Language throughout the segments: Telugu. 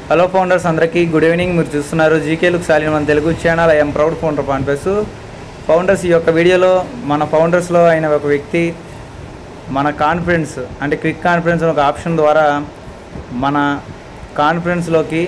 హలో ఫౌండర్స్ అందరికీ గుడ్ ఈవినింగ్ మీరు చూస్తున్నారు జీకే లుక్ సాలిన్ మన Telugu channel I'm proud founder పాన్పేస్ ఫౌండర్స్ ఈ యొక్క వీడియోలో మన ఫౌండర్స్లో అయిన ఒక వ్యక్తి మన కాన్ఫిడెన్స్ అంటే క్విక్ కాన్ఫిడెన్స్ ఒక ఆప్షన్ ద్వారా మన కాన్ఫిడెన్స్లోకి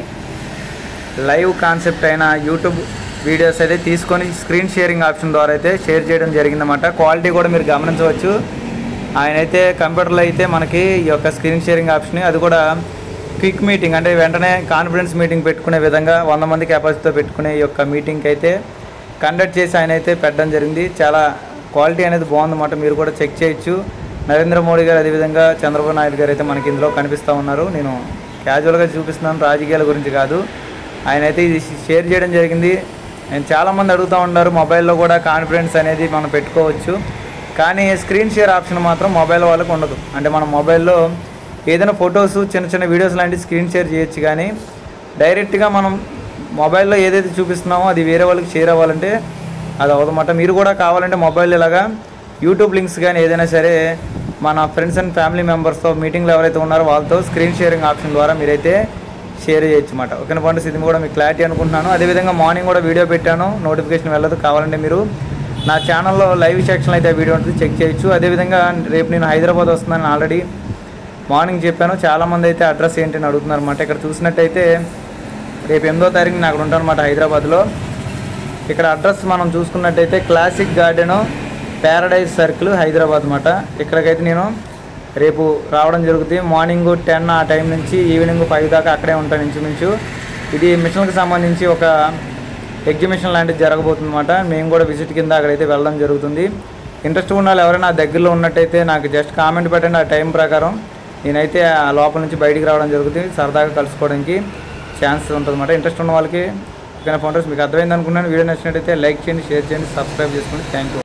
లైవ్ కాన్సెప్ట్ అయిన యూట్యూబ్ వీడియోస్ అయితే తీసుకొని స్క్రీన్ షేరింగ్ ఆప్షన్ ద్వారా అయితే షేర్ చేయడం జరిగిందన్నమాట క్వాలిటీ కూడా మీరు గమనించవచ్చు ఆయన అయితే కంప్యూటర్లో అయితే మనకి ఈ యొక్క స్క్రీన్ షేరింగ్ ఆప్షన్ అది కూడా క్విక్ మీటింగ్ అంటే వెంటనే కాన్ఫిడెన్స్ మీటింగ్ పెట్టుకునే విధంగా వంద మంది కెపాసిటీతో పెట్టుకునే ఈ యొక్క మీటింగ్కి అయితే కండక్ట్ చేసి ఆయన అయితే పెట్టడం జరిగింది చాలా క్వాలిటీ అనేది బాగుందన్నమాట మీరు కూడా చెక్ చేయొచ్చు నరేంద్ర మోడీ గారు అదేవిధంగా చంద్రబాబు నాయుడు గారు అయితే మనకి ఇందులో కనిపిస్తూ ఉన్నారు నేను క్యాజువల్గా చూపిస్తున్నాను రాజకీయాల గురించి కాదు ఆయన అయితే ఇది షేర్ చేయడం జరిగింది నేను చాలామంది అడుగుతూ ఉన్నారు మొబైల్లో కూడా కాన్ఫిడెన్స్ అనేది మనం పెట్టుకోవచ్చు కానీ స్క్రీన్ షేర్ ఆప్షన్ మాత్రం మొబైల్ వాళ్ళకు ఉండదు అంటే మన మొబైల్లో ఏదైనా ఫొటోస్ చిన్న చిన్న వీడియోస్ లాంటివి స్క్రీన్ షేర్ చేయొచ్చు కానీ డైరెక్ట్గా మనం మొబైల్లో ఏదైతే చూపిస్తున్నామో అది వేరే వాళ్ళకి షేర్ అవ్వాలంటే అది అవదన్నమాట మీరు కూడా కావాలంటే మొబైల్ ఇలాగా యూట్యూబ్ లింక్స్ కానీ ఏదైనా సరే మన ఫ్రెండ్స్ అండ్ ఫ్యామిలీ మెంబర్స్తో మీటింగ్లో ఎవరైతే ఉన్నారో వాళ్ళతో స్క్రీన్ షేరింగ్ ఆప్షన్ ద్వారా మీరైతే షేర్ చేయొచ్చు అనమాట ఓకేనా పండు ఇది కూడా మీకు క్లారిటీ అనుకుంటున్నాను అదేవిధంగా మార్నింగ్ కూడా వీడియో పెట్టాను నోటిఫికేషన్ వెళ్ళదు కావాలంటే మీరు నా ఛానల్లో లైవ్ సెక్షన్ అయితే ఆ వీడియో ఉంటుంది చెక్ చేయొచ్చు అదేవిధంగా రేపు నేను హైదరాబాద్ వస్తున్నాను ఆల్రెడీ మార్నింగ్ చెప్పాను చాలామంది అయితే అడ్రస్ ఏంటి అని అడుగుతున్నారు అనమాట ఇక్కడ చూసినట్టయితే రేపు ఎనిమిదో తారీఖు నేను అక్కడ ఉంటాను అనమాట హైదరాబాద్లో ఇక్కడ అడ్రస్ మనం చూసుకున్నట్టయితే classic garden paradise circle Hyderabad అనమాట ఇక్కడికైతే నేను రేపు రావడం జరుగుతుంది మార్నింగ్ టెన్ ఆ టైం నుంచి ఈవినింగ్ ఫైవ్ దాకా అక్కడే ఉంటాను ఇంచుమించు ఇది మిషన్కి సంబంధించి ఒక ఎగ్జిబిషన్ లాంటిది జరగబోతుంది అనమాట మేము కూడా విజిట్ కింద అక్కడైతే వెళ్ళడం జరుగుతుంది ఇంట్రెస్ట్ ఉన్న వాళ్ళు ఎవరైనా దగ్గరలో ఉన్నట్టయితే నాకు జస్ట్ కామెంట్ పెట్టండి ఆ టైం ప్రకారం నేనైతే ఆ లోపల నుంచి బయటికి రావడం జరుగుతుంది సరదాగా కలుసుకోవడానికి ఛాన్స్ ఉంటుంది అనమాట ఇంట్రెస్ట్ ఉన్న వాళ్ళకి ఓకేనా ఫోటోస్ మీకు అర్థమైంది అనుకున్నాను వీడియో నచ్చినట్టయితే లైక్ చేయండి షేర్ చేయండి సబ్స్క్రైబ్ చేసుకోండి థ్యాంక్ యూ